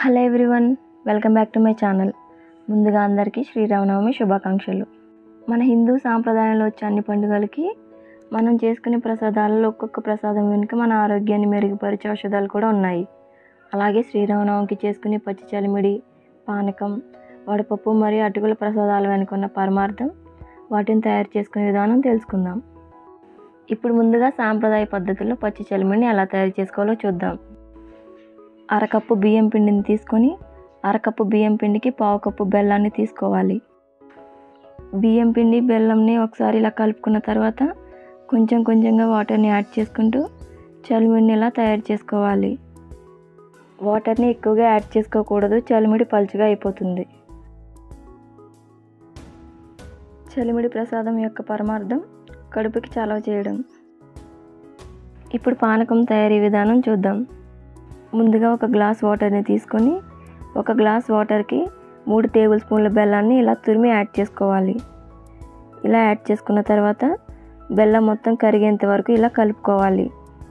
hello everyone welcome back to my channel ముందుగా అందరికీ శ్రీరామనవమి శుభాకాంక్షలు మన హిందూ సాంప్రదాయంలో వచ్చే అన్ని పండుగలకి మనం చేసుకునే ప్రసాదాలలో ఒక్కొక్క ప్రసాదం వెనుక మన ఆరోగ్యాన్ని మెరుగుపరిచే ఔషధాలు కూడా ఉన్నాయి అలాగే శ్రీరామనవమికి చేసుకునే పచ్చి చలిమిడి పానకం వడపప్పు మరియు అటుకుల ప్రసాదాల వెనుక ఉన్న పరమార్థం వాటిని తయారు చేసుకునే విధానం తెలుసుకుందాం ఇప్పుడు ముందుగా సాంప్రదాయ పద్ధతుల్లో పచ్చి చలిమిడిని ఎలా తయారు చేసుకోవాలో చూద్దాం అరకప్పు బియ్యం పిండిని తీసుకొని అరకప్పు బియ్యం పిండికి పావు కప్పు బెల్లాన్ని తీసుకోవాలి బియ్యం పిండి బెల్లంని ఒకసారి ఇలా కలుపుకున్న తర్వాత కొంచెం కొంచెంగా వాటర్ని యాడ్ చేసుకుంటూ చలిమిడిని ఇలా తయారు చేసుకోవాలి వాటర్ని ఎక్కువగా యాడ్ చేసుకోకూడదు చలిమిడి పలుచగా అయిపోతుంది చలిమిడి ప్రసాదం యొక్క పరమార్థం కడుపుకి చలవ చేయడం ఇప్పుడు పానకం తయారీ విధానం చూద్దాం ముందుగా ఒక గ్లాస్ వాటర్ని తీసుకొని ఒక గ్లాస్ వాటర్కి మూడు టేబుల్ స్పూన్ల బెల్లాన్ని ఇలా తురిమి యాడ్ చేసుకోవాలి ఇలా యాడ్ చేసుకున్న తర్వాత బెల్లం మొత్తం కరిగేంత వరకు ఇలా కలుపుకోవాలి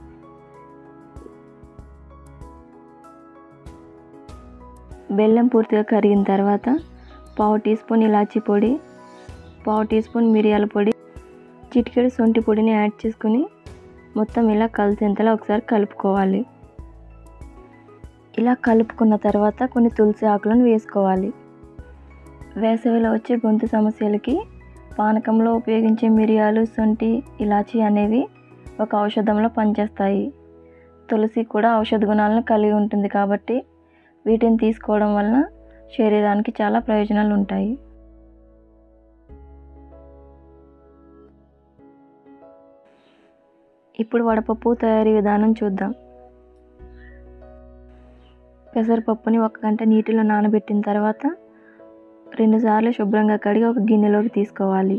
బెల్లం పూర్తిగా కరిగిన తర్వాత పావు టీ స్పూన్ ఇలాచీ పొడి పావు టీ స్పూన్ మిరియాల పొడి చిటికెడు సొంటి పొడిని యాడ్ చేసుకుని మొత్తం ఇలా కలిసేంతలా ఒకసారి కలుపుకోవాలి ఇలా కలుపుకున్న తర్వాత కొన్ని తులసి ఆకులను వేసుకోవాలి వేసవిలో వచ్చే గొంతు సమస్యలకి పానకంలో ఉపయోగించే మిరియాలు సొంటి ఇలాచి అనేవి ఒక ఔషధంలో పనిచేస్తాయి తులసి కూడా ఔషధ గుణాలను కలిగి ఉంటుంది కాబట్టి వీటిని తీసుకోవడం వలన శరీరానికి చాలా ప్రయోజనాలు ఉంటాయి ఇప్పుడు వడపప్పు తయారీ విధానం చూద్దాం పెసరపప్పుని ఒక గంట నీటిలో నానబెట్టిన తర్వాత రెండుసార్లు శుభ్రంగా కడిగి ఒక గిన్నెలోకి తీసుకోవాలి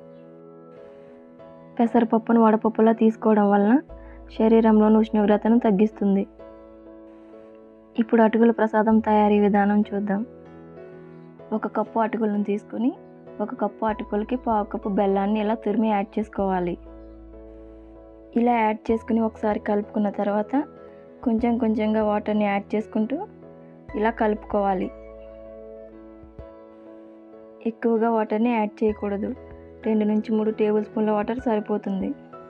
పెసరపప్పును వడపప్పులా తీసుకోవడం వలన శరీరంలోని ఉష్ణోగ్రతను తగ్గిస్తుంది ఇప్పుడు అటుకుల ప్రసాదం తయారీ విధానం చూద్దాం ఒక కప్పు అటుకులను తీసుకొని ఒక కప్పు అటుకులకి పావు కప్పు బెల్లాన్ని ఇలా తురిమి యాడ్ చేసుకోవాలి ఇలా యాడ్ చేసుకుని ఒకసారి కలుపుకున్న తర్వాత కొంచెం కొంచెంగా వాటర్ని యాడ్ చేసుకుంటూ ఇలా కలుపుకోవాలి ఎక్కువగా వాటర్ని యాడ్ చేయకూడదు రెండు నుంచి మూడు టేబుల్ స్పూన్ల వాటర్ సరిపోతుంది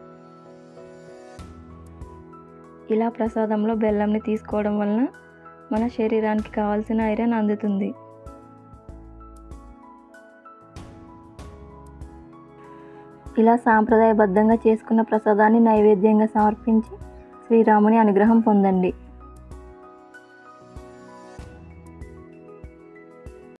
ఇలా ప్రసాదంలో బెల్లంని తీసుకోవడం వలన మన శరీరానికి కావాల్సిన ఐరన్ అందుతుంది ఇలా సాంప్రదాయబద్ధంగా చేసుకున్న ప్రసాదాన్ని నైవేద్యంగా సమర్పించి శ్రీరాముని అనుగ్రహం పొందండి